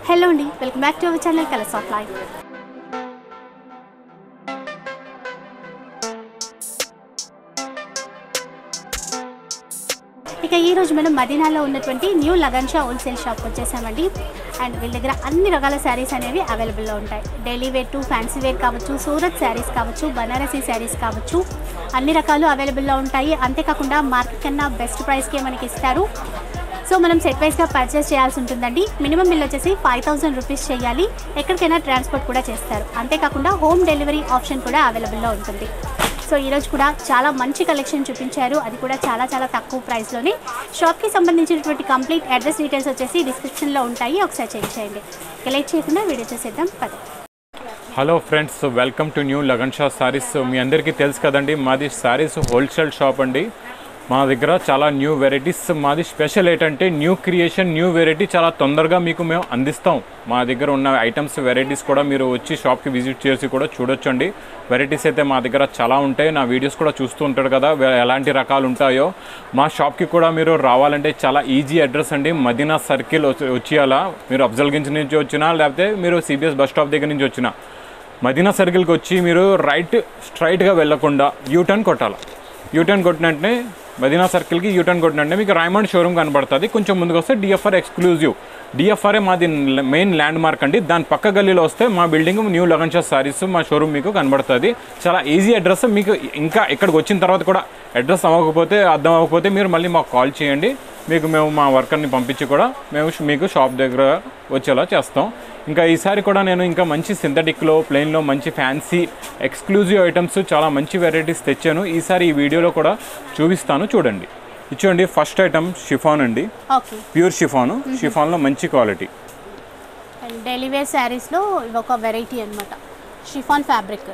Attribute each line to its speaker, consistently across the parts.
Speaker 1: Hello అండి welcome back to our channel colours of life ఇక ఈ రోజు మనం మదీనాలో ఉన్నటువంటి న్యూ లగన్షా హోల్సేల్ షాప్కి వచ్చేసామండి అండ్ వీళ్ళ దగ్గర అన్ని రకాల శారీస్ అనేవి అవైలబుల్లో ఉంటాయి daily wear to fancy wear కావచ్చు సూరత్ శారీస్ కావచ్చు బనారసీ శారీస్ కావచ్చు అన్ని రకాలు అవైలబుల్లో ఉంటాయి అంతేకాకుండా మార్కెట్ కన్నా బెస్ట్ ప్రైస్కే మనకి ఇస్తారు సో మనం సెట్ వైస్గా పర్చేస్ చేయాల్సి ఉంటుందండి మినిమం బిల్ వచ్చేసి ఫైవ్ థౌసండ్ రూపీస్ చేయాలి ఎక్కడికైనా ట్రాన్స్పోర్ట్ కూడా చేస్తారు అంతేకాకుండా హోమ్ డెలివరీ ఆప్షన్ కూడా అవైలబుల్లో ఉంటుంది సో ఈరోజు కూడా చాలా మంచి కలెక్షన్ చూపించారు అది కూడా చాలా చాలా తక్కువ ప్రైస్లోనే షాప్కి సంబంధించినటువంటి కంప్లీట్ అడ్రస్ డీటెయిల్స్ వచ్చేసి డిస్క్రిప్షన్లో ఉంటాయి ఒకసారి చెక్ చేయండి ఇక లేట్ చేయకుండా వీడియో చేసేద్దాం పద
Speaker 2: hello friends welcome to new Lagan Shah sarees మీ అందరికీ తెలుసు కదండి మాది సారీస్ హోల్సేల్ షాప్ అండి మా దగ్గర చాలా న్యూ వెరైటీస్ మాది స్పెషల్ ఏంటంటే న్యూ క్రియేషన్ న్యూ వెరైటీ చాలా తొందరగా మీకు మేము అందిస్తాం మా దగ్గర ఉన్న ఐటమ్స్ వెరైటీస్ కూడా మీరు వచ్చి షాప్కి విజిట్ చేసి కూడా చూడొచ్చండి వెరైటీస్ అయితే మా దగ్గర చాలా ఉంటాయి నా వీడియోస్ కూడా చూస్తూ ఉంటాడు కదా వే- ఎలాంటి రకాలు ఉంటాయో మా షాప్కి కూడా మీరు రావాలంటే చాలా ఈజీ అడ్రస్ అండి మదీనా సర్కిల్ వచ్చి అలా మీరు అఫ్జల్గంజ్ నుంచి వచ్చినా లేకపోతే మీరు సిబిఎస్ బస్ స్టాప్ దగ్గర నుంచి వచ్చినా మదీనా సర్కిల్కి వచ్చి మీరు రైట్ స్ట్రైట్గా వెళ్ళకుండా యూటర్న్ కొట్టాలి యూటర్న్ కొట్టినట్టే మదీనా సర్కిల్కి యూటర్న్ కొట్టినట్టే మీకు రాయమండ్ షోరూమ్ కనబడుతుంది కొంచెం ముందుకు వస్తే డిఎఫ్ఆర్ ఎక్స్క్లూజివ్ డిఎఫ్ఆర్ఏ మాది మెయిన్ ల్యాండ్ మార్క్ అండి దాని పక్క గల్లీలో వస్తే మా building new Lagan Shah sarees మా షోరూమ్ మీకు కనబడుతుంది చాలా ఈజీ అడ్రస్ మీకు ఇంకా ఇక్కడికి వచ్చిన తర్వాత కూడా అడ్రస్ అవ్వకపోతే అర్థం అవ్వకపోతే మీరు మళ్ళీ మాకు కాల్ చేయండి మీకు మేము మా వర్కర్ని పంపించి కూడా మేము ష్- మీకు షాప్ దగ్గర వచ్చేలా చేస్తాం ఇంకా ఈసారి కూడా నేను ఇంకా మంచి సింథటిక్లో ప్లెయిన్లో మంచి ఫ్యాన్సీ ఎక్స్క్లూజివ్ ఐటమ్స్ చాలా మంచి వెరైటీస్ తెచ్చాను ఈసారి ఈ వీడియోలో కూడా చూపిస్తాను చూడండి ఇచ్చోండి ఫస్ట్ ఐటమ్ షిఫాన్ అండి
Speaker 1: ఓకే
Speaker 2: ప్యూర్ షిఫాన్ షిఫాన్లో మంచి క్వాలిటీ
Speaker 1: అండ్ డైలీ వేర్ శారీస్లో ఇవి ఒక వెరైటీ అనమాట షిఫాన్ ఫ్యాబ్రిక్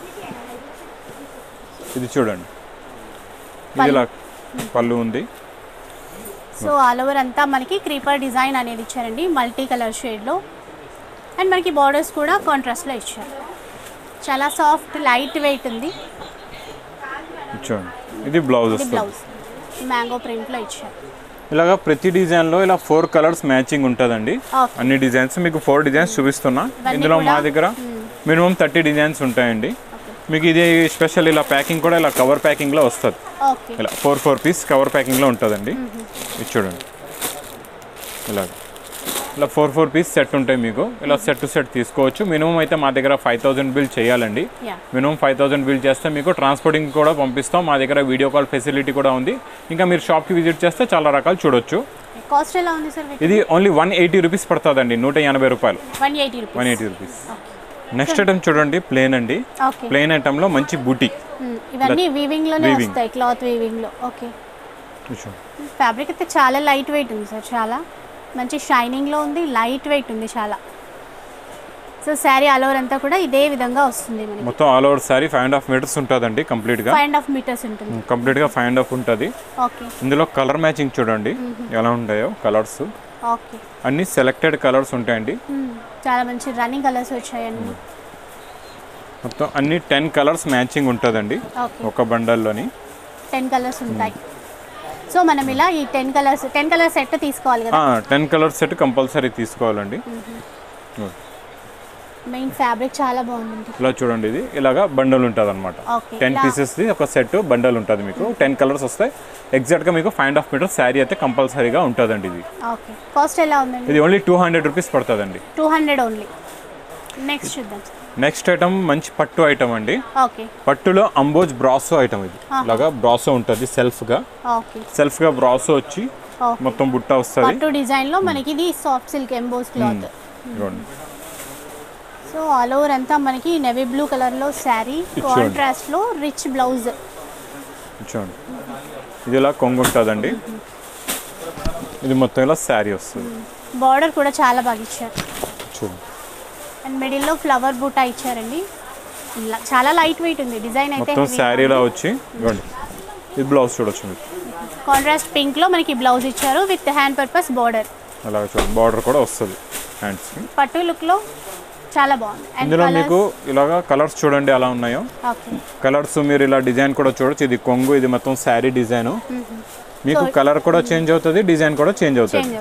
Speaker 2: ఇది చూడండి ఇది ఇలా పళ్ళు ఉంది
Speaker 1: సో ఆల్ ఓవర్ అంతా మనకి క్రీపర్ డిజైన్ అనేది ఇచ్చారండి మల్టీ కలర్ షేడ్లో అండ్ మనకి బార్డర్స్ కూడా కాంట్రాస్ట్లో ఇచ్చారు చాలా సాఫ్ట్ లైట్ వెయిట్ ఉంది
Speaker 2: ఇది చూడండి ఇది బ్లౌజ్
Speaker 1: ఇది
Speaker 2: వస్తుంది
Speaker 1: బ్లౌజ్ మ్యాంగో ప్రింట్లో ఇచ్చారు
Speaker 2: ఇలాగా ప్రతి డిజైన్లో ఇలా ఫోర్ కలర్స్ మ్యాచింగ్ ఉంటుందండి
Speaker 1: ఓకే
Speaker 2: అన్ని డిజైన్స్ మీకు ఫోర్ డిజైన్స్ చూపిస్తున్నా
Speaker 1: ఇవన్నీ
Speaker 2: ఇందులో మా
Speaker 1: కూడా?
Speaker 2: దగ్గర మినిమం థర్టీ డిజైన్స్ ఉంటాయండి మీకు ఇది స్పెషల్ ఇలా ప్యాకింగ్ కూడా ఇలా కవర్ ప్యాకింగ్లో వస్తుంది
Speaker 1: ఓకే
Speaker 2: ఇలా ఫోర్ ఫోర్ పీస్ కవర్ ప్యాకింగ్లో ఉంటుందండి ఇది చూడండి ఇలా ఇలా ఫోర్ ఫోర్ పీస్ సెట్ ఉంటాయి మీకు ఇలా సెట్ టు సెట్ తీసుకోవచ్చు మినిమం అయితే మా దగ్గర ఫైవ్ థౌజండ్ బిల్ చేయాలండి
Speaker 1: yeah
Speaker 2: minimum five thousand bill చేస్తే మీకు ట్రాన్స్పోర్టింగ్ కూడా పంపిస్తాం మా దగ్గర వీడియో కాల్ ఫెసిలిటీ కూడా ఉంది ఇంకా మీరు షాప్కి విజిట్ చేస్తే చాలా రకాలు చూడొచ్చు
Speaker 1: కాస్ట్ ఎలా ఉంది సార్
Speaker 2: ఇది ఓన్లీ వన్ ఎయిటీ రూపీస్ పడుతుందండి నూట ఎనభై రూపాయలు
Speaker 1: one eighty
Speaker 2: one
Speaker 1: rupees
Speaker 2: eighty rupees next item చూడండి ప్లేన్ అండి
Speaker 1: ఓకే
Speaker 2: ప్లేన్ ఐటెంలో మంచి బూటీ
Speaker 1: ఇవన్నీ వీవింగ్లోనే
Speaker 2: weaving.
Speaker 1: వస్తాయి క్లాత్ వీవింగ్లో ఓకే
Speaker 2: చూడండి.
Speaker 1: ఫ్యాబ్రిక్ అయితే చాలా లైట్ వెయిట్ ఉంది సార్ చాలా మంచి షైనింగ్లో ఉంది లైట్ వెయిట్ ఉంది చాలా సో శారీ ఆల్ ఓవర్ అంతా కూడా ఇదే విధంగా వస్తుంది మనకి
Speaker 2: మొత్తం all over sari five and half meters ఉంటుందండి కంప్లీట్గా
Speaker 1: ఫైవ్ అండ్ హాఫ్ మీటర్స్ ఉంటుంది
Speaker 2: కంప్లీట్గా ఫైవ్ అండ్ హాఫ్ ఉంటుంది
Speaker 1: ఓకే
Speaker 2: ఇందులో కలర్ మ్యాచింగ్ చూడండి ఎలా ఉంటాయో కలర్స్
Speaker 1: ఓకే
Speaker 2: అన్ని సెలెక్టెడ్ కలర్స్ ఉంటాయండి
Speaker 1: చాలా మంచి రన్నింగ్ కలర్స్ వచ్చాయండి
Speaker 2: మొత్తం అన్ని టెన్ కలర్స్ మ్యాచింగ్ ఉంటుందండి
Speaker 1: ఓకే
Speaker 2: ఒక బండల్లోని
Speaker 1: టెన్ కలర్స్ ఉంటాయి సో మనం ఇలా ఈ ten colours ten colour set తీసుకోవాలి కదా
Speaker 2: టెన్ కలర్స్ సెట్ కంపల్సరీ తీసుకోవాలండి
Speaker 1: మెయిన్ ఫ్యాబ్రిక్ చాలా బాగుంది
Speaker 2: ఇలా చూడండి ఇది ఇలాగా బండల్ ఉంటుంది అనమాట
Speaker 1: ఓకే
Speaker 2: టెన్ పీసెస్ది ఒక సెట్ బండల్ ఉంటుంది మీకు టెన్ కలర్స్ వస్తాయి ఎగ్జాక్ట్గా మీకు five and half meter sari అయితే కంపల్సరీగా ఉంటుందండి ఇది
Speaker 1: ఓకే కాస్ట్ ఎలా ఉందండి
Speaker 2: ఇది ఓన్లీ టూ హండ్రెడ్ రూపీస్ పడుతుందండి
Speaker 1: టూ హండ్రెడ్ ఓన్లీ నెక్స్ట్ చూద్దాం
Speaker 2: నెక్స్ట్ ఐటమ్ మంచి పట్టు ఐటమ్ అండి
Speaker 1: ఓకే
Speaker 2: పట్టులో అంబోజ్ బ్రాసో ఐటమ్ ఇది ఇలాగా బ్రాసో ఉంటుంది సెల్ఫ్గా
Speaker 1: ఓకే
Speaker 2: సెల్ఫ్గా బ్రాసో వచ్చి
Speaker 1: ఓకే
Speaker 2: మొత్తం బుట్ట వస్తుంది
Speaker 1: పట్టు డిజైన్ లో మనకి ఇది సాఫ్ట్ సిల్క్ ఎంబోస్ క్లాత్
Speaker 2: ఇదిగోండి.
Speaker 1: సో ఆల్ ఓవర్ అంతా మనకి నెవీ బ్లూ కలర్ లో శారీ
Speaker 2: చూడండి.
Speaker 1: కాంట్రాస్ట్ లో రిచ్ బ్లౌజ్
Speaker 2: ఇది చూడండి ఇది ఇలా కొంగు ఉంటుందండి ఇది మొత్తం ఇలా శారీ వస్తుంది
Speaker 1: బార్డర్ కూడా చాలా బాగా ఇచ్చారు
Speaker 2: చూడండి
Speaker 1: అండ్ మిడిల్ లో ఫ్లవర్ బూటా ఇచ్చారండి ల- చాలా లైట్ వెయిట్ ఉంది డిజైన్ అయితే
Speaker 2: మొత్తం శారీలా వచ్చి ఇవ్వండి ఇది బ్లౌజ్ చూడొచ్చు మీరు
Speaker 1: కాంట్రాస్ట్ పింక్ లో మనకి బ్లౌజ్ ఇచ్చారు విత్ హ్యాండ్ పర్పస్ బార్డర్
Speaker 2: అలాగే చూడండి బార్డర్ కూడా వస్తుంది హ్యాండ్స్కి
Speaker 1: పట్టు లుక్ లో చాలా బాగుంది అండ్
Speaker 2: ఇందులో మీకు ఇలాగా కలర్స్ చూడండి ఎలా ఉన్నాయో
Speaker 1: ఓకే
Speaker 2: కలర్స్ మీరు ఇలా డిజైన్ కూడా చూడొచ్చు ఇది కొంగు ఇది మొత్తం శారీ డిజైన్ మీకు కలర్ కూడా చేంజ్ అవుతుంది డిజైన్ కూడా చేంజ్ అవుతుంది
Speaker 1: చేంజ్ అవుతుంది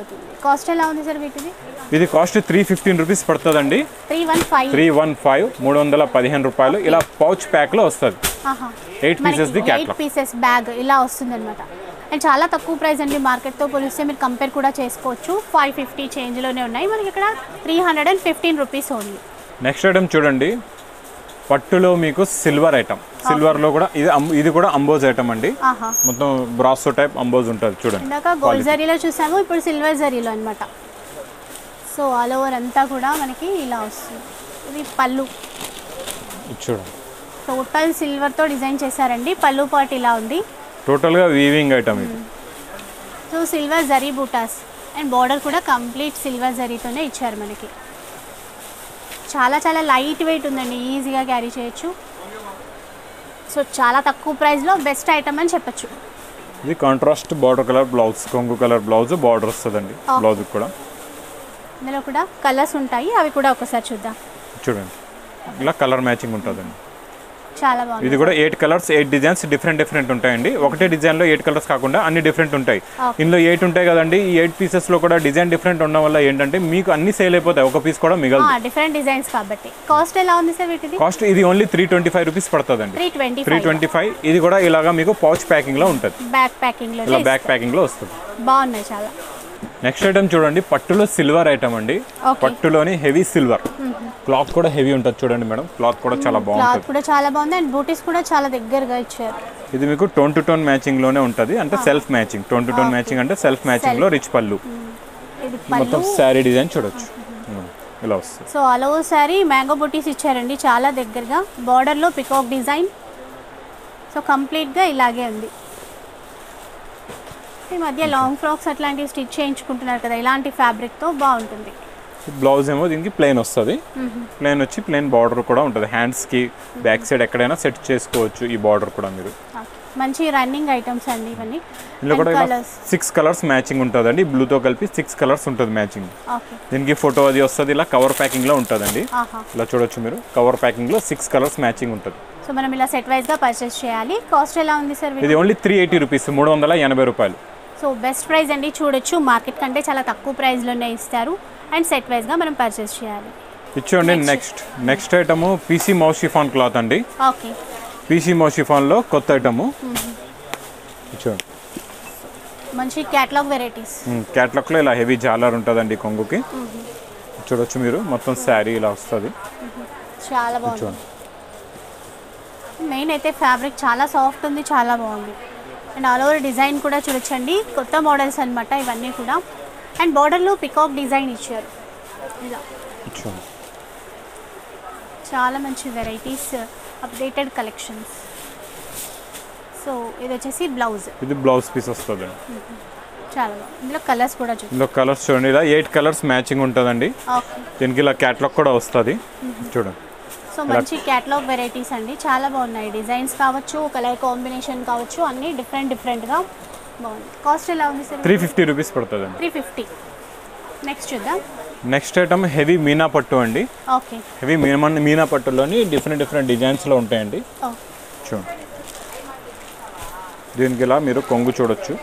Speaker 1: కాస్ట్ ఎలా ఉంది సార్ వీటిది
Speaker 2: ఇది కాస్ట్ త్రీ ఫిఫ్టీన్ రూపీస్ పడుతుందండి
Speaker 1: three one five
Speaker 2: three one five మూడు వందల పదిహేను రూపాయలు ఇలా పౌచ్ ప్యాక్లో వస్తుంది Eight pieces the
Speaker 1: eight
Speaker 2: catalog.
Speaker 1: Pieces bag ఇలా వస్తుంది అనమాట అండ్ చాలా తక్కువ ప్రైస్ అండి మార్కెట్తో పోలిస్తే మీరు కంపేర్ కూడా చేసుకోవచ్చు ఫైవ్ ఫిఫ్టీ చేంజ్లోనే ఉన్నాయి మనకి ఇక్కడ three hundred and fifteen rupees only
Speaker 2: next item చూడండి పట్టులో మీకు సిల్వర్ ఐటమ్ సిల్వర్లో కూడా ఇది అం- ఇది కూడా అంబోజ్ ఐటమ్ అండి
Speaker 1: ఆహా
Speaker 2: మొత్తం బ్రాసో టైప్ అంబోజ్ ఉంటుంది చూడండి
Speaker 1: ఇందాక గోల్డ్ జరీలో చూసాము ఇప్పుడు సిల్వర్ జరీలో అనమాట సో ఆల్ ఓవర్ అంతా కూడా మనకి ఇలా వస్తుంది ఇది పళ్ళు
Speaker 2: ఇది చూడండి
Speaker 1: టోటల్ సిల్వర్తో డిజైన్ చేశారండి పళ్ళు పాట్ ఇలా ఉంది
Speaker 2: టోటల్గా వీవింగ్ ఐటమ్ ఇది
Speaker 1: సో సిల్వర్ జరీ బూటాస్ అండ్ బార్డర్ కూడా కంప్లీట్ సిల్వర్ జరీతోనే ఇచ్చారు మనకి చాలా చాలా లైట్ వెయిట్ ఉందండి ఈజీగా క్యారీ చేయొచ్చు సో చాలా తక్కువ ప్రైస్లో బెస్ట్ ఐటమ్ అని చెప్పొచ్చు
Speaker 2: ఇది కాంట్రాస్ట్ బార్డర్ కలర్ బ్లౌజ్ కొంగు కలర్ బ్లౌజ్ బార్డర్ వస్తుందండి
Speaker 1: Ah.
Speaker 2: బ్లౌజ్ కూడా
Speaker 1: ఇందులో కూడా కలర్స్ ఉంటాయి అవి కూడా ఒకసారి చూద్దాం
Speaker 2: చూడండి ఇలా కలర్ మ్యాచింగ్ ఉంటుందండి
Speaker 1: చాలా బాగుంది
Speaker 2: ఇది కూడా eight colours eight designs different different ఉంటాయండి ఒకటే డిజైన్లో ఎయిట్ కలర్స్ కాకుండా అన్ని డిఫరెంట్ ఉంటాయి
Speaker 1: Okay.
Speaker 2: ఇందులో ఎయిట్ ఉంటాయి కదండి ఈ ఎయిట్ పీసెస్లో కూడా డిజైన్ డిఫరెంట్ ఉండడం వల్ల ఏంటంటే మీకు అన్ని సేల్ అయిపోతాయి ఒక పీస్ కూడా మిగలదు
Speaker 1: డిఫరెంట్ డిజైన్స్ కాబట్టి కాస్ట్ ఎలా ఉంది సార్ వీటిది
Speaker 2: కాస్ట్ ఇది only three twenty five rupees పడుతుందండి
Speaker 1: three twenty
Speaker 2: three twenty five ఇది కూడా ఇలాగా మీకు పౌచ్ ప్యాకింగ్లో ఉంటుంది
Speaker 1: బ్యాక్ ప్యాకింగ్లో
Speaker 2: ఇలా బ్యాక్ ప్యాకింగ్లో వస్తుంది
Speaker 1: బాగున్నాయి చాలా
Speaker 2: నెక్స్ట్ ఐటమ్ చూడండి పట్టులో సిల్వర్ ఐటమ్ అండి
Speaker 1: Okay.
Speaker 2: పట్టులోని హెవీ సిల్వర్ క్లాత్ కూడా హెవీ ఉంటుంది చూడండి మేడం క్లాత్ కూడా చాలా
Speaker 1: క్లాత్
Speaker 2: బాగుంటుంది
Speaker 1: కూడా చాలా బాగుంది అండ్ బూటీస్ కూడా చాలా దగ్గరగా ఇచ్చారు
Speaker 2: ఇది మీకు టోన్ టు టోన్ మ్యాచింగ్ లోనే ఉంటుంది అంటే self matching tone to tone matching అంటే సెల్ఫ్ మ్యాచింగ్ లో రిచ్ పళ్ళు
Speaker 1: ఇది
Speaker 2: మొత్తం
Speaker 1: పళ్ళు
Speaker 2: శారీ డిజైన్ చూడొచ్చు ఉమ్, ఇలా వస్తుంది
Speaker 1: so all over sari mango బుటీస్ ఇచ్చారండి చాలా దగ్గరగా బార్డర్లో పికాక్ డిజైన్ సో కంప్లీట్గా ఇలాగే ఉంది ఈ మధ్య లాంగ్ ఫ్రాక్స్ అట్లాంటివి స్టిచ్ చేయించుకుంటున్నారు కదా ఇలాంటి ఫ్యాబ్రిక్తో బాగుంటుంది
Speaker 2: బ్లౌజ్ ఏమో దీనికి ప్లెయిన్ వస్తుంది ప్లెయిన్ వచ్చి ప్లెయిన్ బార్డర్ కూడా ఉంటుంది హ్యాండ్స్ కి బ్యాక్ సైడ్ ఎక్కడైనా సెట్ చేసుకోవచ్చు ఈ బార్డర్ కూడా మీరు
Speaker 1: మంచి రన్నింగ్ ఐటమ్స్ అండి ఇవన్నీ
Speaker 2: ఇందులో కూడా ఇలా
Speaker 1: కలర్స్
Speaker 2: సిక్స్ కలర్స్ మ్యాచింగ్ ఉంటుందండి బ్లూతో కలిపి సిక్స్ కలర్స్ ఉంటుంది మ్యాచింగ్
Speaker 1: ఓకే
Speaker 2: దీనికి ఫోటో అది వస్తుంది ఇలా కవర్ ప్యాకింగ్ లో ఉంటుందండి
Speaker 1: ఆహా
Speaker 2: ఇలా చూడొచ్చు మీరు కవర్ ప్యాకింగ్ లో సిక్స్ కలర్స్ మ్యాచింగ్ ఉంటుంది
Speaker 1: సో మనం ఇలా సెట్ వైజ్గా పర్చేస్ చేయాలి కాస్ట్ ఎలా ఉంది సార్
Speaker 2: ఇది ఓన్లీ త్రీ ఎయిటీ రూపీస్ మూడు వందల ఎనభై రూపాయలు
Speaker 1: సో బెస్ట్ ప్రైస్ అండి చూడొచ్చు మార్కెట్ కంటే చాలా తక్కువ ప్రైస్లోనే ఇస్తారు అండ్ సెట్ వైజ్గా మనం పర్చేస్ చేయాలి
Speaker 2: ఇచ్చోండి next next item PC mouse chiffon cloth అండి
Speaker 1: ఓకే
Speaker 2: పీసీ మౌస్ షిఫాన్లో కొత్త ఐటమ్ ఇచ్చోండి
Speaker 1: మంచి క్యాటలాగ్ వెరైటీస్
Speaker 2: క్యాట్లాక్లో ఇలా హెవీ జాలర్ ఉంటుందండి కొంగుకి చూడొచ్చు మీరు మొత్తం శారీ ఇలా వస్తుంది
Speaker 1: చాలా బాగుంది
Speaker 2: చూడండి
Speaker 1: మెయిన్ అయితే ఫ్యాబ్రిక్ చాలా సాఫ్ట్ ఉంది చాలా బాగుంది అండ్ ఆల్ ఓవర్ డిజైన్ కూడా చూడొచ్చండి కొత్త మోడల్స్ అన్నమాట ఇవన్నీ కూడా అండ్ బార్డర్లో పికాక్ డిజైన్ ఇచ్చారు ఇలా
Speaker 2: చూడండి
Speaker 1: చాలా మంచి వెరైటీస్ అప్డేటెడ్ కలెక్షన్స్ సో ఇది వచ్చేసి బ్లౌజ్
Speaker 2: ఇది బ్లౌజ్ పీస్ వస్తుంది
Speaker 1: చాలా బాగుంది ఇందులో కలర్స్ కూడా చూడండి
Speaker 2: ఇందులో కలర్స్ చూడండి ఇలా ఎయిట్ కలర్స్ మ్యాచింగ్ ఉంటుందండి
Speaker 1: ఓకే
Speaker 2: దీనికి ఇలా క్యాట్లాగ్ కూడా వస్తుంది చూడండి
Speaker 1: సో మంచి క్యాటలాగ్ వెరైటీస్ అండి చాలా బాగున్నాయి డిజైన్స్ కావచ్చు కలర్ కాంబినేషన్ కావచ్చు అన్నీ డిఫరెంట్ డిఫరెంట్గా బాగుంది కాస్ట్ ఎలా ఉంది సార్
Speaker 2: త్రీ ఫిఫ్టీ రూపీస్ పడుతుందండి
Speaker 1: త్రీ ఫిఫ్టీ నెక్స్ట్ చూద్దాం
Speaker 2: నెక్స్ట్ ఐటమ్ హెవీ మీనా పట్టు అండి
Speaker 1: ఓకే
Speaker 2: హెవీ మీనా మీనా పట్టులోని డిఫరెంట్ డిఫరెంట్ డిజైన్స్లో ఉంటాయండి
Speaker 1: ఓ
Speaker 2: చూడండి దీనికి ఇలా మీరు కొంగు చూడొచ్చు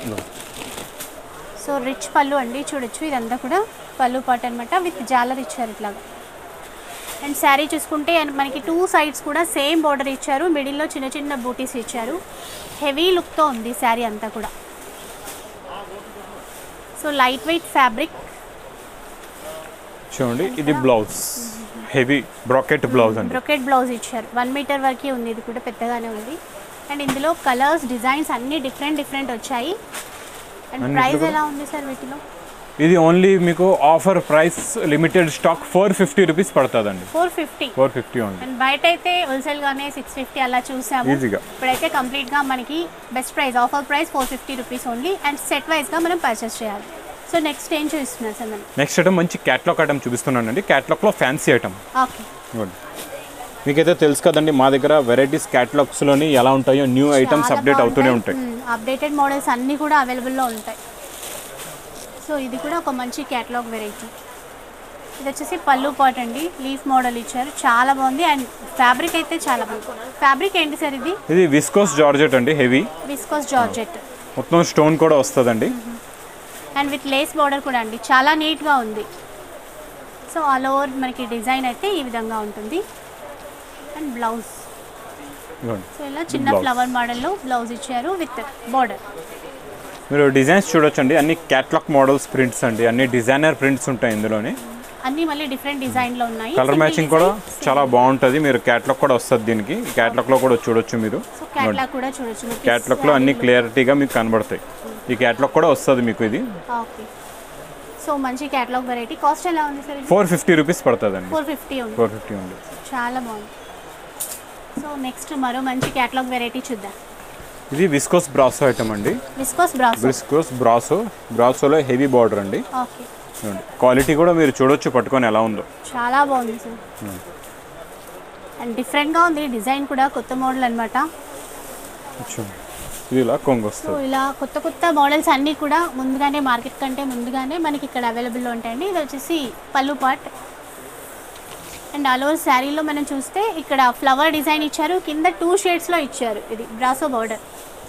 Speaker 1: సో రిచ్ పళ్ళు అండి చూడొచ్చు ఇదంతా కూడా పళ్ళు పాట అనమాట విత్ జాలర్ ఇచ్చారు ఇట్లాగా అండ్ శారీ చూసుకుంటే and మనకి టూ సైడ్స్ కూడా సేమ్ బార్డర్ ఇచ్చారు మిడిల్లో చిన్న చిన్న బూటీస్ ఇచ్చారు హెవీ లుక్తో ఉంది శారీ అంతా కూడా సో లైట్ వెయిట్ ఫ్యాబ్రిక్
Speaker 2: చూడండి ఇది బ్లౌజ్ హెవీ బ్రాకెట్ బ్లౌజ్ అండి
Speaker 1: బ్రొకెట్ బ్లౌజ్ ఇచ్చారు వన్ మీటర్ వరకే ఉంది ఇది కూడా పెద్దగానే ఉంది అండ్ ఇందులో కలర్స్ డిజైన్స్ అన్నీ డిఫరెంట్ డిఫరెంట్ వచ్చాయి అండ్
Speaker 2: అన్నిట్లో
Speaker 1: ప్రైస్
Speaker 2: కూడా-
Speaker 1: ఎలా ఉంది సార్ వీటిలో
Speaker 2: ఇది ఓన్లీ మీకు offer price limited stock four fifty rupees పడుతుందండి
Speaker 1: four fifty
Speaker 2: four fifty only
Speaker 1: and బయట అయితే హోల్సేల్ గానే సిక్స్ ఫిఫ్టీ అలా చూసాము
Speaker 2: ఈజీగా
Speaker 1: ఇప్పుడైతే కంప్లీట్ గా మనకి best price offer price four fifty rupees only and set wise గా మనం పర్చేస్ చేయాలి సో నెక్స్ట్ ఏం చూస్తున్నారు సార్ మనం
Speaker 2: నెక్స్ట్ ఐటమ్ మంచి క్యాట్లాగ్ ఐటమ్ చూపిస్తున్నానండి క్యాట్లాగ్లో ఫ్యాన్సీ ఐటమ్
Speaker 1: ఓకే
Speaker 2: ఇవ్వండి మీకైతే తెలుసు కదండి మా దగ్గర వెరైటీస్ క్యాటలాగ్స్లోని ఎలా ఉంటాయో న్యూ ఐటమ్స్ అప్డేట్ అవుతూనే ఉంటాయి
Speaker 1: అప్డేటెడ్ మోడల్స్ అన్నీ కూడా అవైలబుల్లో ఉంటాయి సో ఇది కూడా ఒక మంచి క్యాటలాగ్ వెరైటీ ఇది వచ్చేసి పళ్ళు పాట్ అండి లీఫ్ మోడల్ ఇచ్చారు చాలా బాగుంది అండ్ ఫ్యాబ్రిక్ అయితే చాలా బాగుంది ఫ్యాబ్రిక్ ఏంటి సార్ ఇది
Speaker 2: ఇది విస్కోస్ జార్జెట్ అండి హెవీ
Speaker 1: విస్కోస్ జార్జెట్
Speaker 2: మొత్తం స్టోన్ కూడా వస్తుందండి
Speaker 1: అండ్ విత్ లేస్ బార్డర్ కూడా అండి చాలా నీట్గా ఉంది సో ఆల్ ఓవర్ మనకి డిజైన్ అయితే ఈ విధంగా ఉంటుంది అండ్ బ్లౌజ్
Speaker 2: ఇదిగోండి
Speaker 1: సో ఇలా చిన్న
Speaker 2: Blouse.
Speaker 1: ఫ్లవర్ మోడల్లో బ్లౌజ్ ఇచ్చారు విత్ బార్డర్
Speaker 2: మీరు డిజైన్స్ చూడొచ్చండి అన్ని క్యాట్లాగ్ మోడల్స్ ప్రింట్స్ అండి అన్ని డిజైనర్ ప్రింట్స్ ఉంటాయి ఇందులోని
Speaker 1: అన్నీ మళ్ళీ డిఫరెంట్ డిజైన్లో ఉన్నాయి
Speaker 2: కలర్
Speaker 1: Single
Speaker 2: మ్యాచింగ్ కూడా
Speaker 1: design, same.
Speaker 2: చాలా బాగుంటుంది మీరు క్యాట్లాగ్ కూడా వస్తుంది దీనికి క్యాట్లాగ్ లో కూడా చూడొచ్చు మీరు
Speaker 1: సో క్యాట్లాగ్ కూడా చూడొచ్చు మీకు
Speaker 2: క్యాట్లాగ్ లో అన్ని క్లియరిటీగా మీకు కనబడతాయి ఈ క్యాట్లాగ్ కూడా వస్తుంది మీకు ఇది
Speaker 1: ఓకే సో మంచి క్యాట్లాగ్ వెరైటీ కాస్ట్ ఎలా ఉంది సార్
Speaker 2: ఫోర్ ఫిఫ్టీ రూపీస్ పడుతుందండి
Speaker 1: ఫోర్ ఫిఫ్టీ ఉంది
Speaker 2: ఫోర్ ఫిఫ్టీ ఉంది
Speaker 1: చాలా బాగుంది సో నెక్స్ట్ మరో మంచి క్యాట్లాగ్ వెరైటీ చూద్దాం
Speaker 2: ఇది విస్కోస్ బ్రాసో ఐటమ్ అండి
Speaker 1: విస్కోస్ బ్రాస్
Speaker 2: విస్కోస్ బ్రాసో బ్రాసోలో హెవీ బార్డర్ అండి
Speaker 1: ఓకే
Speaker 2: చూడండి క్వాలిటీ కూడా మీరు చూడొచ్చు పట్టుకొని ఎలా ఉందో
Speaker 1: చాలా బాగుంది సార్ అండ్ డిఫరెంట్గా ఉంది డిజైన్ కూడా కొత్త మోడల్ అనమాట
Speaker 2: చూడండి ఇది ఇలా కొంగు
Speaker 1: సో
Speaker 2: వస్తుంది
Speaker 1: ఇలా కొత్త కొత్త మోడల్స్ అన్నీ కూడా ముందుగానే మార్కెట్ కంటే ముందుగానే మనకి ఇక్కడ అవైలబుల్లో ఉంటాయండి ఇది వచ్చేసి పళ్ళు పార్ట్ అండ్ ఆల్ ఓవర్ శారీలో మనం చూస్తే ఇక్కడ ఫ్లవర్ డిజైన్ ఇచ్చారు కింద టూ షేడ్స్లో ఇచ్చారు ఇది బ్రాసో బార్డర్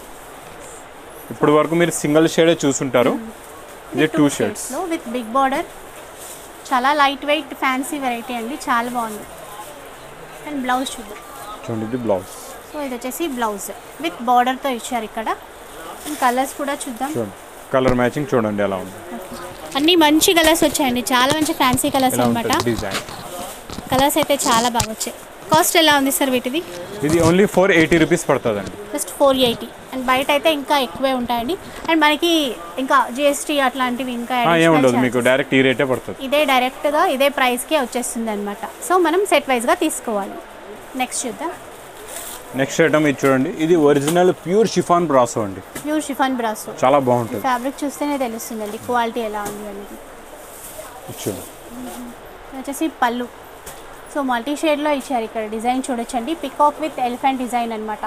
Speaker 2: ఇప్పుడు వరకు మీరు సింగిల్ షేడే చూసుంటారు ఇది టూ షేడ్స్
Speaker 1: లో విత్ బిగ్ బార్డర్ చాలా లైట్ వెయిట్ ఫ్యాన్సీ వెరైటీ అండి చాలా బాగుంది అండ్ బ్లౌజ్ చూద్దాం
Speaker 2: చూడండి ఇది బ్లౌజ్
Speaker 1: సో ఇది వచ్చేసి బ్లౌజ్ విత్ బార్డర్తో ఇచ్చారు ఇక్కడ అండ్ కలర్స్ కూడా చూద్దాం
Speaker 2: చూడండి కలర్ మ్యాచింగ్ చూడండి ఎలా ఉంది
Speaker 1: అన్ని మంచి కలర్స్ వచ్చాయండి చాలా మంచి ఫ్యాన్సీ కలర్స్
Speaker 2: ఎలా
Speaker 1: అనమాట
Speaker 2: ఉంటుంది డిజైన్
Speaker 1: కలర్స్ అయితే చాలా బాగా వచ్చాయి కాస్ట్ ఎలా ఉంది సార్ వీటిది
Speaker 2: ఇది ఓన్లీ ఫోర్ ఎయిటీ రూపీస్ పడుతుందండి
Speaker 1: జస్ట్ ఫోర్ ఎయిటీ అండ్ బయట అయితే ఇంకా ఎక్కువే ఉంటాయండి అండ్ మనకి ఇంకా జిఎస్టీ అట్లాంటివి ఇంకా
Speaker 2: ఆ,
Speaker 1: additional
Speaker 2: ఏముండదు
Speaker 1: charges.
Speaker 2: మీకు డైరెక్ట్ ఈ రేటే పడుతుంది
Speaker 1: ఇదే డైరెక్ట్గా ఇదే ప్రైస్కే వచ్చేస్తుంది అనమాట సో మనం సెట్ వైజ్గా తీసుకోవాలి నెక్స్ట్ చూద్దాం
Speaker 2: నెక్స్ట్ ఐటమ్ ఇది చూడండి ఇది ఒరిజినల్ ప్యూర్ షిఫాన్ బ్రాసో అండి
Speaker 1: ప్యూర్ షిఫాన్ బ్రాసో
Speaker 2: చాలా బాగుంటుంది
Speaker 1: ఫ్యాబ్రిక్ చూస్తేనే తెలుస్తుందండి క్వాలిటీ ఎలా ఉంది అనేది
Speaker 2: ఇది చూడండి
Speaker 1: ఇది వచ్చేసి పళ్ళు సో మల్టీ షేడ్లో ఇచ్చారు ఇక్కడ డిజైన్ చూడొచ్చండి పికాక్ విత్ ఎలిఫెంట్ డిజైన్ అనమాట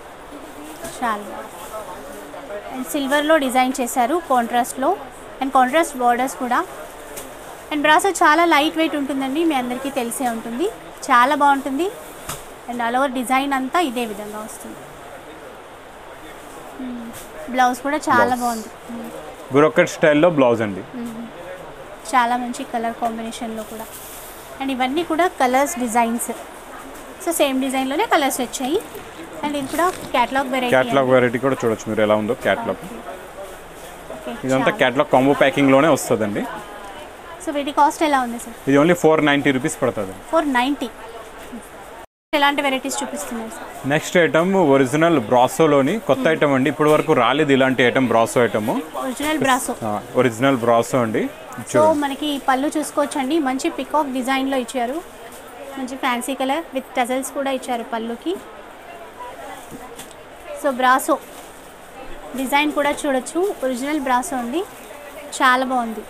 Speaker 1: చాలా బాగుంది అండ్ సిల్వర్లో డిజైన్ చేశారు కాంట్రాస్ట్లో అండ్ కాంట్రాస్ట్ బార్డర్స్ కూడా అండ్ బ్రాసో చాలా లైట్ వెయిట్ ఉంటుందండి మీ అందరికీ తెలిసే ఉంటుంది చాలా బాగుంటుంది అండ్ ఆల్ ఓవర్ డిజైన్ అంతా ఇదే విధంగా వస్తుంది బ్లౌజ్ కూడా చాలా
Speaker 2: Blouse.
Speaker 1: బాగుంది మ్మ్.
Speaker 2: బ్రోకెట్ స్టైల్లో బ్లౌజ్ అండి
Speaker 1: చాలా మంచి కలర్ కాంబినేషన్లో కూడా అండ్ ఇవన్నీ కూడా కలర్స్ డిజైన్స్ సో సేమ్ డిజైన్లోనే కలర్స్ వచ్చాయి అండ్ ఇది కూడా క్యాటలాగ్ వెరైటీ
Speaker 2: క్యాట్లాగ్ వెరైటీ కూడా చూడొచ్చు మీరు ఎలా ఉందో క్యాట్లాగ్ ఇదంతా క్యాట్లాగ్ కాంబో ప్యాకింగ్లోనే వస్తుందండి
Speaker 1: సో వీటి కాస్ట్ ఎలా ఉంది సార్
Speaker 2: ఇది ఓన్లీ ఫోర్ నైంటీ రూపీస్ పడుతుంది
Speaker 1: ఫోర్ నైంటీ ఎలాంటి వెరైటీస్ చూపిస్తున్నారు సార్
Speaker 2: నెక్స్ట్ ఐటమ్ ఒరిజినల్ బ్రాసోలోని కొత్త ఐటమ్ అండి ఇప్పటి వరకు రాలేదు ఇలాంటి item brasso item
Speaker 1: original brasso
Speaker 2: original brasso అండి ఇది
Speaker 1: సో
Speaker 2: చూడండి
Speaker 1: మనకి పళ్ళు చూసుకోవచ్చండి మంచి పికాక్ డిజైన్లో ఇచ్చారు మంచి ఫ్యాన్సీ కలర్ విత్ టజల్స్ కూడా ఇచ్చారు పళ్ళుకి సో బ్రాసో డిజైన్ కూడా చూడొచ్చు ఒరిజినల్ బ్రాసో ఉంది చాలా బాగుంది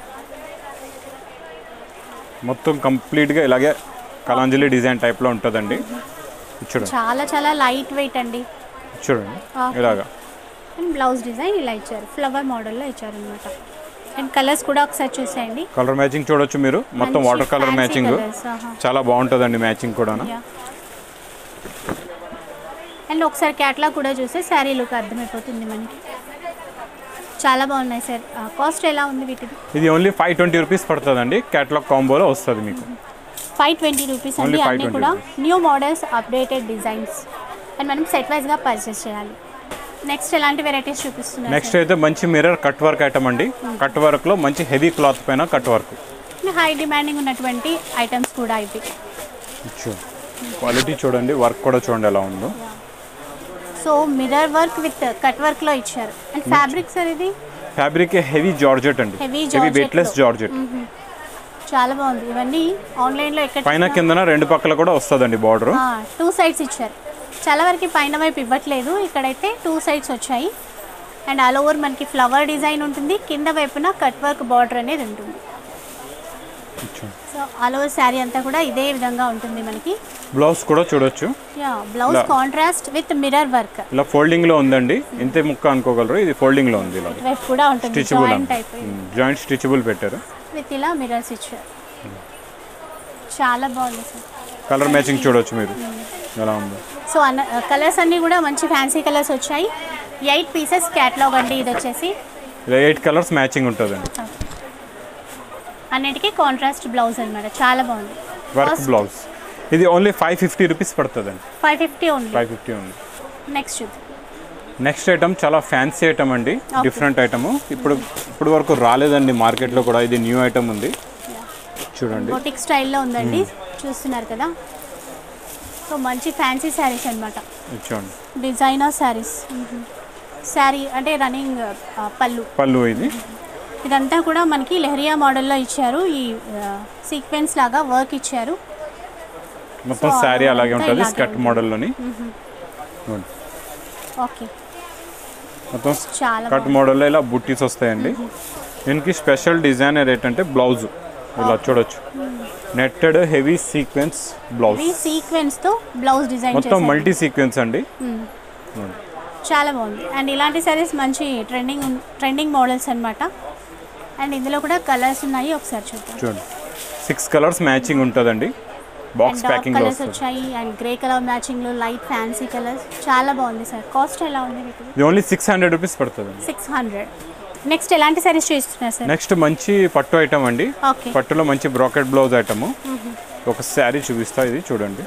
Speaker 2: మొత్తం కంప్లీట్గా ఇలాగే కలాంజలి డిజైన్ టైప్లో ఉంటుందండి ఇది చూడండి
Speaker 1: చాలా చాలా లైట్ వెయిట్ అండి
Speaker 2: ఇది చూడండి
Speaker 1: Okay.
Speaker 2: ఇలాగా
Speaker 1: అండ్ బ్లౌజ్ డిజైన్ ఇలా ఇచ్చారు ఫ్లవర్ మోడల్లో ఇచ్చారు అనమాట అండ్ కలర్స్ కూడా ఒకసారి చూసేయండి
Speaker 2: కలర్ మ్యాచింగ్ చూడొచ్చు మీరు మొత్తం
Speaker 1: మంచి
Speaker 2: water colour
Speaker 1: fancy
Speaker 2: matching
Speaker 1: colours, ఆహా.
Speaker 2: చాలా బాగుంటుందండి మ్యాచింగ్ కూడా
Speaker 1: Yeah. అండ్ ఒకసారి క్యాట్లాగ్ కూడా చూస్తే శారీ లుక్ అర్థమైపోతుంది మనకి చాలా బాగున్నాయి సార్ కాస్ట్ ఎలా ఉంది వీటిది
Speaker 2: ఇది ఓన్లీ ఫైవ్ ట్వంటీ రూపీస్ పడుతుందండి క్యాటలాగ్ కాంబోలో వస్తుంది మీకు
Speaker 1: ఫైవ్ ట్వంటీ రూపీస్
Speaker 2: Only
Speaker 1: అండి
Speaker 2: 520
Speaker 1: అన్నీ కూడా new models updated designs and మనం సెట్ వైజ్గా పర్చేస్ చేయాలి నెక్స్ట్ ఎలాంటి వెరైటీస్ చూపిస్తున్నారు
Speaker 2: నెక్స్ట్ అయితే మంచి మిర్రర్ కట్ వర్క్ ఐటమ్ అండి కట్ వర్క్లో మంచి హెవీ క్లాత్ పైన కట్ వర్క్
Speaker 1: హై డిమాండింగ్ ఉన్నటువంటి ఐటమ్స్ కూడా ఇవి
Speaker 2: క్వాలిటీ చూడండి వర్క్ కూడా చూడండి ఎలా ఉందో
Speaker 1: so mirror work with cut వర్క్లో ఇచ్చారు అండ్ ఫ్యాబ్రిక్ సార్ ఇది
Speaker 2: ఫ్యాబ్రిక్ హెవీ జార్జెట్ అండి
Speaker 1: Heavy
Speaker 2: హెవీ
Speaker 1: georgette
Speaker 2: వెయిట్లెస్
Speaker 1: లో.
Speaker 2: జార్జెట్
Speaker 1: చాలా బాగుంది ఇవన్నీ ఆన్లైన్లో ఎక్కడ
Speaker 2: పైన కిందన రెండు పక్కల కూడా వస్తుందండి బార్డర్
Speaker 1: టూ సైడ్స్ ఇచ్చారు చాలా వరకు పైన వైపు ఇవ్వట్లేదు ఇక్కడైతే టూ సైడ్స్ వచ్చాయి అండ్ ఆల్ ఓవర్ మనకి ఫ్లవర్ డిజైన్ ఉంటుంది కింద వైపున కట్ వర్క్ బార్డర్ అనేది ఉంటుంది సో ఆల్ ఓవర్ శారీ అంతా కూడా ఇదే విధంగా ఉంటుంది మనకి
Speaker 2: బ్లౌజ్ కూడా చూడొచ్చు
Speaker 1: యా బ్లౌజ్
Speaker 2: ఇలా.
Speaker 1: కాంట్రాస్ట్ విత్ మిర్రర్ వర్క్
Speaker 2: ఇలా ఫోల్డింగ్ లో ఉందండి ఇంతే ముక్క అనుకోగలరు ఇది ఫోల్డింగ్ లో ఉంది ఇలా
Speaker 1: వైపు కూడా ఉంటుంది
Speaker 2: stitchable
Speaker 1: joint type
Speaker 2: joint stitchable పెట్టారు
Speaker 1: విత్ ఇలా మిర్రర్స్ ఇచ్చారు చాలా బాగుంది సార్
Speaker 2: కలర్ మ్యాచింగ్ చూడొచ్చు మీరు ఎలా ఉందో
Speaker 1: సో అన్న కలర్స్ అన్నీ కూడా మంచి ఫ్యాన్సీ కలర్స్ వచ్చాయి ఎయిట్ పీసెస్ క్యాట్లాగ్ అండి ఇది వచ్చేసి
Speaker 2: ఇలా ఎయిట్ కలర్స్ మ్యాచింగ్ ఉంటుందండి
Speaker 1: అన్నిటికీ కాంట్రాస్ట్ బ్లౌజ్ అనమాట చాలా బాగుంది
Speaker 2: వర్క్ బ్లౌజ్ ఇది ఓన్లీ ఫైవ్ ఫిఫ్టీ రూపీస్ పడుతుందండి
Speaker 1: five fifty only
Speaker 2: five fifty ఉంది
Speaker 1: నెక్స్ట్ చూద్దాం
Speaker 2: నెక్స్ట్ ఐటమ్ చాలా ఫ్యాన్సీ ఐటమ్ అండి డిఫరెంట్ ఐటమ్ ఇప్పుడు ఇప్పుడు వరకు రాలేదండి మార్కెట్లో కూడా ఇది న్యూ ఐటమ్ ఉంది చూడండి
Speaker 1: బొటిక్ స్టైల్లో ఉందండి చూస్తున్నారు కదా సో మంచి ఫ్యాన్సీ శారీస్ అనమాట
Speaker 2: ఇది చూడండి
Speaker 1: డిజైనర్ శారీస్ శారీ అంటే రన్నింగ్ పళ్ళు
Speaker 2: పళ్ళు ఇది
Speaker 1: ఇదంతా కూడా మనకి లెహరియా మోడల్లో ఇచ్చారు ఈ సీక్వెన్స్ లాగా వర్క్ ఇచ్చారు
Speaker 2: మొత్తం
Speaker 1: So,
Speaker 2: శారీ అలాగే
Speaker 1: అదంతా
Speaker 2: ఉంటుంది
Speaker 1: ఇలాగే
Speaker 2: స్కర్ట్
Speaker 1: ఉంటుంది.
Speaker 2: మోడల్లోని
Speaker 1: ఓకే
Speaker 2: మొత్తం
Speaker 1: చాలా
Speaker 2: కట్ మోడల్లో ఇలా బుట్టీస్ వస్తాయండి దీనికి స్పెషల్ డిజైనర్ ఏంటంటే బ్లౌజ్ ఇలా చూడొచ్చు నెట్టెడ్ హెవీ సీక్వెన్స్ బ్లౌజ్
Speaker 1: ఈ సీక్వెన్స్ తో బ్లౌజ్ డిజైన్
Speaker 2: మొత్తం
Speaker 1: చేశారు
Speaker 2: మల్టీ సీక్వెన్స్ అండి
Speaker 1: చాలా బాగుంది అండ్ ఇలాంటి సారీస్ మంచి ట్రెండింగ్ ట్రెండింగ్ మోడల్స్ అన్నమాట అండ్ ఇందులో కూడా కలర్స్ ఉన్నాయి ఒకసారి చూద్దాం
Speaker 2: చూడండి సిక్స్ కలర్స్ మ్యాచింగ్ ఉంటుందండి box
Speaker 1: and dark
Speaker 2: packing
Speaker 1: colours
Speaker 2: వస్తుంది
Speaker 1: వచ్చాయి అండ్ గ్రే కలర్ మ్యాచింగ్ లో లైట్ ఫ్యాన్సీ కలర్స్ చాలా బాగుంది సార్ కాస్ట్ ఎలా ఉంది మీకు
Speaker 2: ఇది ఓన్లీ సిక్స్ హండ్రెడ్ రూపీస్ పడుతుందండి
Speaker 1: సిక్స్ హండ్రెడ్ నెక్స్ట్ ఎలాంటి సారీస్ చేస్తున్నారు సార్
Speaker 2: నెక్స్ట్ మంచి పట్టు ఐటమ్ అండి
Speaker 1: ఓకే
Speaker 2: పట్టులో మంచి బ్రాకెట్ బ్లౌజ్ ఐటమ్ ఒక శారీ చూపిస్తా ఇది చూడండి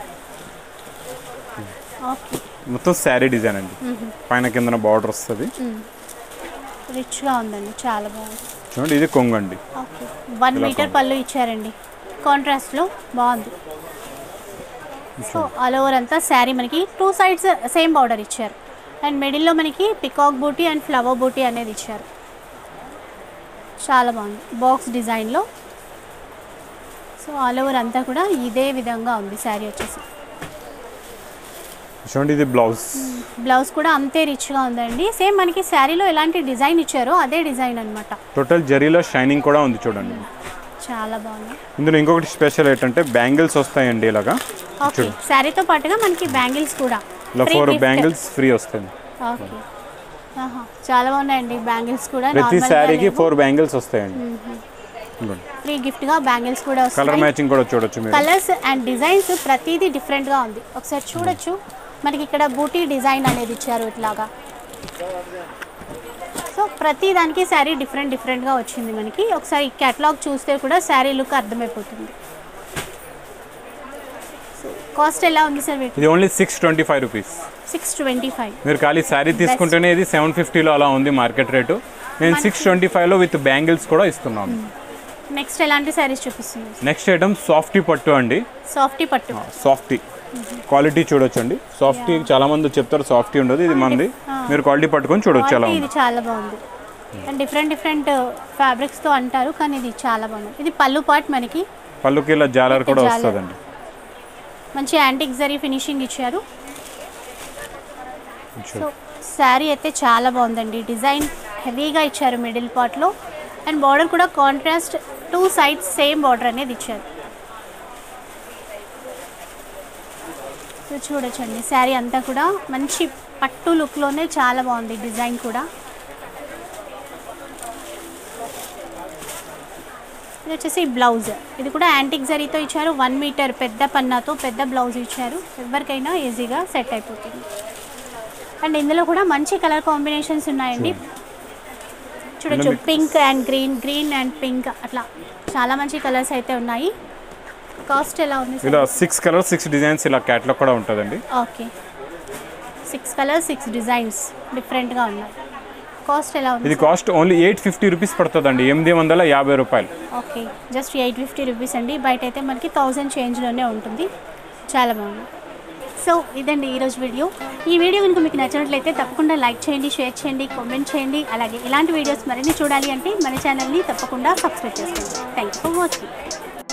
Speaker 1: ఓకే
Speaker 2: మొత్తం శారీ డిజైన్ అండి పైన కిందన బార్డర్ వస్తుంది
Speaker 1: రిచ్గా ఉందండి చాలా బాగుంది
Speaker 2: చూడండి ఇది కొంగు అండి
Speaker 1: ఓకే వన్ మీటర్ పళ్ళు ఇచ్చారండి కాంట్రాస్ట్లో బాగుంది సో ఆల్ ఓవర్ అంతా శారీ మనకి టూ సైడ్స్ సేమ్ బార్డర్ ఇచ్చారు అండ్ మిడిల్లో మనకి పికాక్ బూటీ అండ్ ఫ్లవర్ బూటీ అనేది ఇచ్చారు చాలా బాగుంది బాక్స్ డిజైన్లో సో ఆల్ ఓవర్ అంతా కూడా ఇదే విధంగా ఉంది శారీ వచ్చేసి
Speaker 2: చూడండి ఇది బ్లౌజ్
Speaker 1: బ్లౌజ్ కూడా అంతే రిచ్గా ఉందండి సేమ్ మనకి శారీలో ఎలాంటి డిజైన్ ఇచ్చారో అదే డిజైన్ అనమాట
Speaker 2: టోటల్ జరీలో షైనింగ్ కూడా ఉంది చూడండి
Speaker 1: చాలా బాగుంది
Speaker 2: ఇందులో ఇంకొకటి స్పెషల్ ఏంటంటే బ్యాంగిల్స్ వస్తాయండి ఇలాగా
Speaker 1: ఓకే శారీతో పాటుగా మనకి బ్యాంగిల్స్ కూడా
Speaker 2: ఇలా
Speaker 1: Free
Speaker 2: four
Speaker 1: gift.
Speaker 2: Bangles free వస్తాయి
Speaker 1: ఓకే ఆహా, చాలా బాగున్నాయండి బ్యాంగిల్స్ కూడా
Speaker 2: ప్రతి శారీకి ఫోర్ బ్యాంగిల్స్ వస్తాయండి
Speaker 1: ఫ్రీ గిఫ్ట్ గా బ్యాంగిల్స్ కూడా
Speaker 2: కలర్
Speaker 1: వస్తాయి
Speaker 2: మ్యాచింగ్ కూడా చూడొచ్చు మీరు
Speaker 1: కలర్స్ అండ్ డిజైన్స్ ప్రతిదీ డిఫరెంట్ గా ఉంది ఒకసారి చూడొచ్చు మనకి ఇక్కడ బూటీ డిజైన్ అనేది ఇచ్చారు ఇట్లాగా సో ప్రతి దానికి శారీ డిఫరెంట్ డిఫరెంట్ గా వచ్చింది మనకి ఒకసారి కేటలాగ్ చూస్తే కూడా శారీ లుక్ అర్థమైపోతుంది సో కాస్ట్ ఎలా ఉంది సార్ వీటి
Speaker 2: ఇది only six twenty five rupees
Speaker 1: six twenty five
Speaker 2: మీరు ఖాళీ శారీ తీసుకుంటేనే ఇది సెవెన్ ఫిఫ్టీలో అలా ఉంది మార్కెట్ రేటు నేను సిక్స్ ట్వంటీ ఫైవ్లో విత్ బ్యాంగిల్స్ కూడా ఇస్తున్నాను
Speaker 1: నెక్స్ట్ ఎలాంటి శారీస్ చూపిస్తుంది
Speaker 2: నెక్స్ట్ ఐటమ్ సాఫ్టీ పట్టు అండి
Speaker 1: సాఫ్టీ పట్టు
Speaker 2: సాఫ్టీ క్వాలిటీ చూడొచ్చు అండి సాఫ్టీ చాలా మంది చెప్తారు సాఫ్టీ ఉండదు ఇది మంది మీరు క్వాలిటీ పట్టుకొని చూడొచ్చు ఎలా
Speaker 1: క్వాలిటీ
Speaker 2: ఉంది
Speaker 1: ఇది చాలా బాగుంది అండ్ డిఫరెంట్ డిఫరెంట్ ఫ్యాబ్రిక్స్తో అంటారు కానీ ఇది చాలా బాగుంది ఇది పళ్ళు పాట్ మనకి
Speaker 2: పళ్ళుకి ఇలా జాలర్ కూడా
Speaker 1: జాలర్.
Speaker 2: వస్తుందండి
Speaker 1: మంచి యాంటిక్ జరీ ఫినిషింగ్ ఇచ్చారు సో శారీ అయితే చాలా బాగుందండి డిజైన్ హెవీగా ఇచ్చారు మిడిల్ పార్ట్లో అండ్ బార్డర్ కూడా contrast two sides same border అనేది ఇచ్చారు సో చూడొచ్చండి శారీ అంతా కూడా మంచి పట్టు లుక్లోనే చాలా బాగుంది డిజైన్ కూడా ఇది వచ్చేసి బ్లౌజ్ ఇది కూడా యాంటిక్ జరీతో ఇచ్చారు వన్ మీటర్ పెద్ద పన్నాతో పెద్ద బ్లౌజ్ ఇచ్చారు ఎవరికైనా ఈజీగా సెట్ అయిపోతుంది అండ్ ఇందులో కూడా మంచి కలర్ కాంబినేషన్స్ ఉన్నాయండి చూడొచ్చు
Speaker 2: ఇందులో
Speaker 1: pink and green green and pink అట్లా చాలా మంచి కలర్స్ అయితే ఉన్నాయి కాస్ట్ ఎలా ఉంది
Speaker 2: ఇలా
Speaker 1: sir
Speaker 2: six colours six designs ఇలా క్యాట్లాగ్ కూడా ఉంటుందండి
Speaker 1: okay six colours six designs డిఫరెంట్గా ఉన్నాయి కాస్ట్ ఎలా ఉంది
Speaker 2: ఇది cost only eight fifty rupees పడుతుందండి ఎనిమిది వందల యాభై రూపాయలు
Speaker 1: okay just eight fifty rupees అండి బయట అయితే మనకి థౌజండ్ చేంజ్లోనే ఉంటుంది చాలా బాగుంది సో ఇదండి ఈరోజు వీడియో ఈ వీడియో కనుక మీకు నచ్చినట్లయితే తప్పకుండా లైక్ చేయండి షేర్ చేయండి కామెంట్ చేయండి అలాగే ఇలాంటి వీడియోస్ మరిన్ని చూడాలి అంటే మన ఛానల్ని తప్పకుండా సబ్స్క్రైబ్ చేసుకోండి థ్యాంక్ యూ ఫర్ వాచింగ్